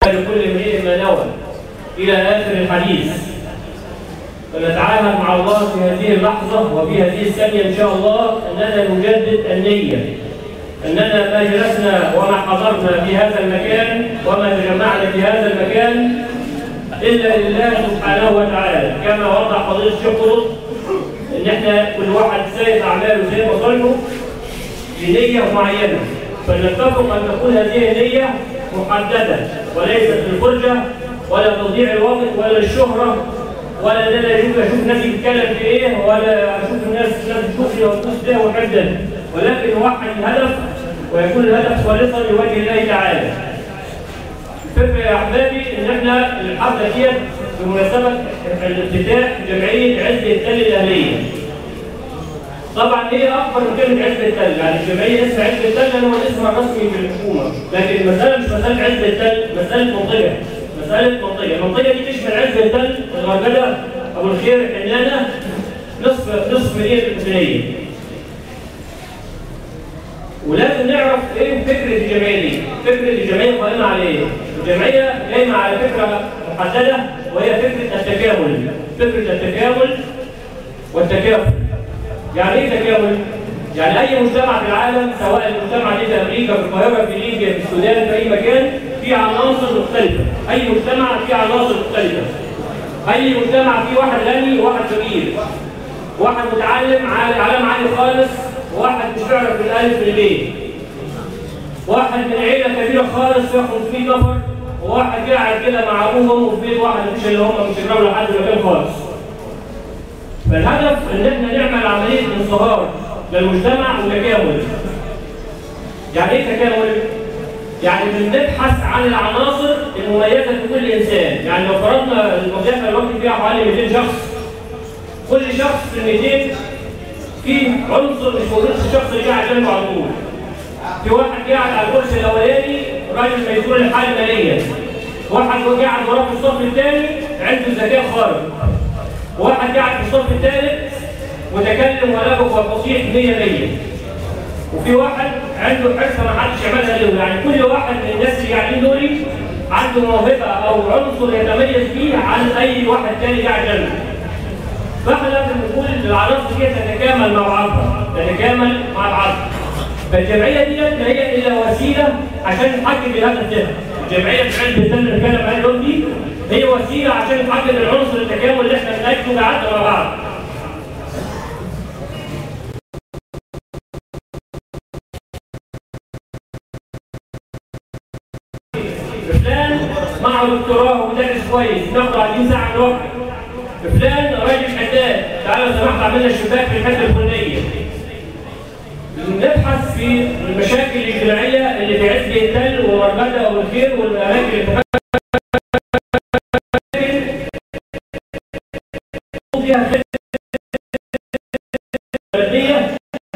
لكل امرئ ما نوى إلى آخر الحديث فنتعاهد مع الله في هذه اللحظة وفي هذه الثانية إن شاء الله أننا نجدد النية أننا ما جلسنا وما حضرنا في هذا المكان وما تجمعنا في هذا المكان إلا لله سبحانه وتعالى كما وضح فضيلة الشيخ قطب إن إحنا كل واحد سايق أعماله زي ما قلنا بنية معينة فنتفق أن تكون هذه النية محددة وليست للفرجة ولا تضييع الوقت ولا للشهرة ولا ان انا اشوف اشوف ناس بتتكلم في ايه ولا اشوف الناس ناس تشوفني وتبص ده وحب ده ولكن نوحد الهدف ويكون الهدف خالصا لوجه الله تعالى. الفكره يا احبابي ان احنا الحفله ديت بمناسبه الافتتاح جمعيه عزب التل الاهليه. طبعا هي اكبر من كلمه عزب التل، يعني الجمعيه اسمها عزب التل هو الاسم الرسمي في الحكومه، لكن المساله مش مساله عزب التل، مساله منطقه. مسألة منطقة، المنطقة دي تشمل عز التل، الغربلة، أبو الخير، حنانة، نصف نصف مدينة الحسينية. ولازم نعرف ايه فكرة الجمعية دي، فكرة الجمعية قائمة على ايه؟ الجمعية قايمة على فكرة محددة وهي فكرة التكامل، فكرة التكامل والتكافل. يعني ايه تكامل؟ يعني اي مجتمع في العالم سواء المجتمع دي في امريكا في القاهره في ليبيا في السودان في اي مكان في عناصر مختلفه اي مجتمع فيه عناصر مختلفه اي مجتمع فيه واحد غني وواحد فقير واحد متعلم علم عالي خالص وواحد مش بيعرف الالف لليه واحد من عيله كبيره خالص فيها 500 نفر وواحد قاعد كده مع ابوه وامه في بيت واحد مش اللي هم مش يقربوا لحد مكان خالص فالهدف ان احنا نعمل عمليه انصهار للمجتمع وتكامل. يعني ايه تكامل؟ يعني بنبحث عن العناصر المميزه في كل انسان، يعني لو فرضنا المضيافه الوقت فيها حوالي 200 شخص كل شخص في ال 200 فيه عنصر مش موجود في الشخص اللي قاعد جنبه على طول. في واحد قاعد على الكرسي الاولاني راجل ميسور الحال ماليا. واحد قاعد وراه في الصف الثاني عنده ذكاء خارق. واحد قاعد في الصف الثالث متكلم ولبق وفصيح 100 100 وفي واحد عنده حرفه ما حدش يعملها غيره يعني كل واحد من الناس اللي قاعدين دول عنده موهبه او عنصر يتميز فيه عن اي واحد تاني قاعد جنبه فاحنا لازم نقول العناصر دي تتكامل مع بعضها تتكامل مع بعضها فالجمعيه دي هي الا وسيله عشان نحقق الهدف ده الجمعيه في علم السن اللي بنتكلم عليها دلوقتي هي وسيله عشان نحقق العنصر التكامل اللي احنا بنأكده قعدنا مع بعض فلان معه دكتوراه ومدرس كويس ناخد عليه ساعه من وقت فلان راجل حداد تعالى لو سمحت اعمل لنا الشباك في الحته الفلانيه نبحث في المشاكل الاجتماعيه اللي في عز التل ومربده والخير والاماكن اللي فيها فرديه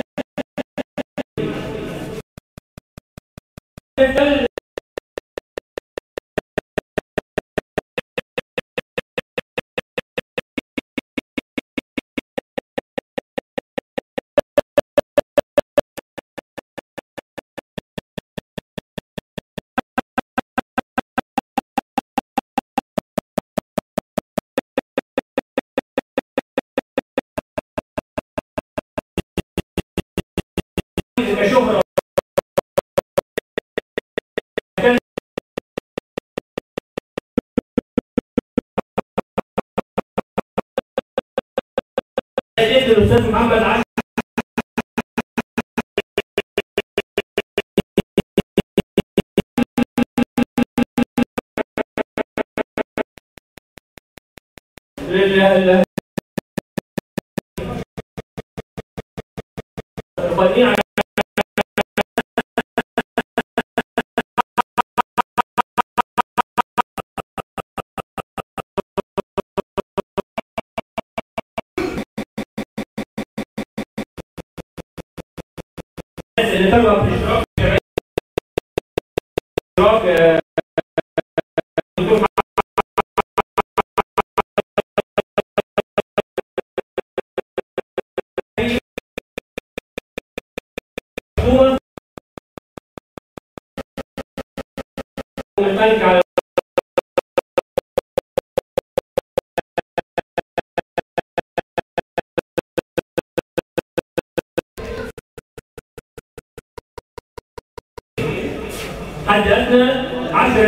كشهرة الاستاذ محمد علي البنية اللي ترغب في اشتراك الجمعية اشتراك آه، دكتور محمد البنك على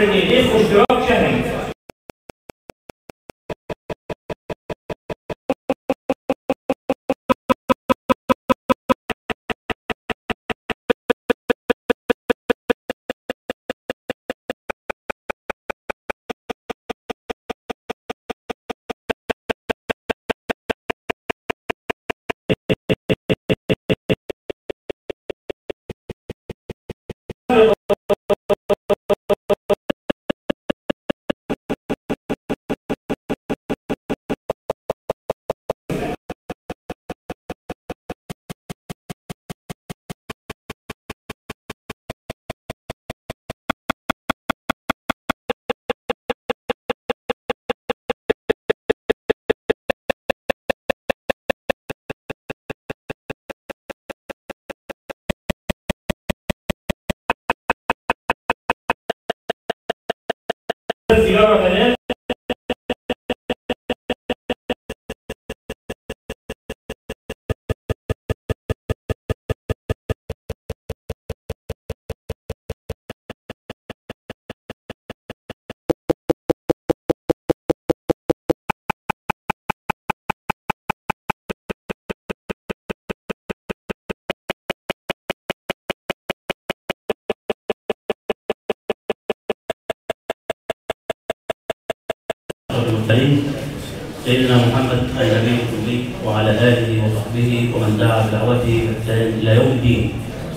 جنيه اسمه اشتراك شهري سيارة بنات المرسلين سيدنا محمد النبي الأمي وعلى آله وصحبه ومن دعا بدعوته بإحسان إلى يوم الدين.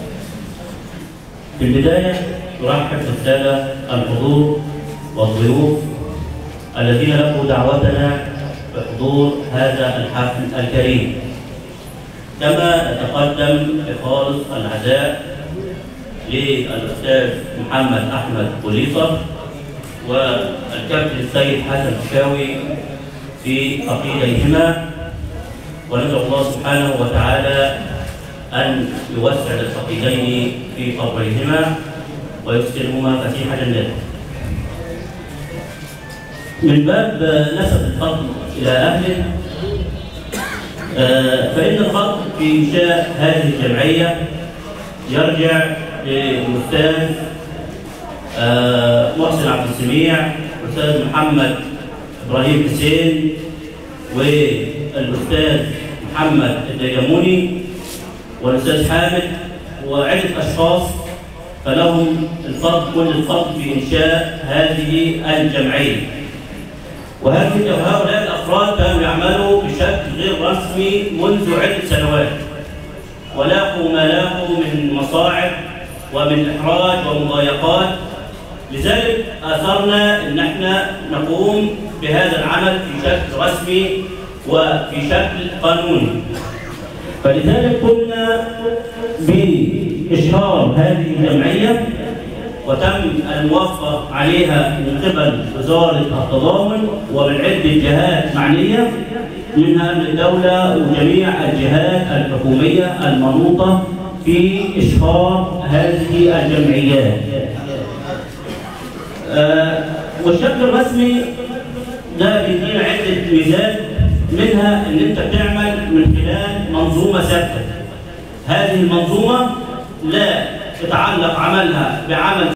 في البداية نرحب بالسادة الحضور والضيوف الذين لبوا دعوتنا بحضور هذا الحفل الكريم. كما نتقدم بخالص العزاء للأستاذ محمد أحمد بوليصة والكابتن السيد حسن الشاوي في عقيديهما وندعو الله سبحانه وتعالى أن يوسع للفقيدين في قبريهما ويسكنهما فسيح جناته. من باب نسب الفضل إلى أهله آه، فإن الفضل في إنشاء هذه الجمعية يرجع للأستاذ آه، محسن عبد السميع الاستاذ محمد ابراهيم حسين والاستاذ محمد الديجموني والاستاذ حامد وعده اشخاص فلهم الفضل كل الفضل في انشاء هذه الجمعيه. وهذه وهؤلاء الافراد كانوا يعملوا بشكل غير رسمي منذ عده سنوات ولاقوا ما لاقوا من مصاعب ومن احراج ومضايقات لذلك اثرنا ان احنا نقوم بهذا العمل في شكل رسمي وفي شكل قانوني. فلذلك قمنا باشهار هذه الجمعيه وتم الموافقه عليها من قبل وزاره التضامن ومن عده جهات معنيه منها من الدوله وجميع الجهات الحكوميه المنوطه في اشهار هذه الجمعيات. آه، والشكل الرسمي ده بيدينا عده ميزات منها ان انت بتعمل من خلال منظومه ثابته. هذه المنظومه لا تتعلق عملها بعمل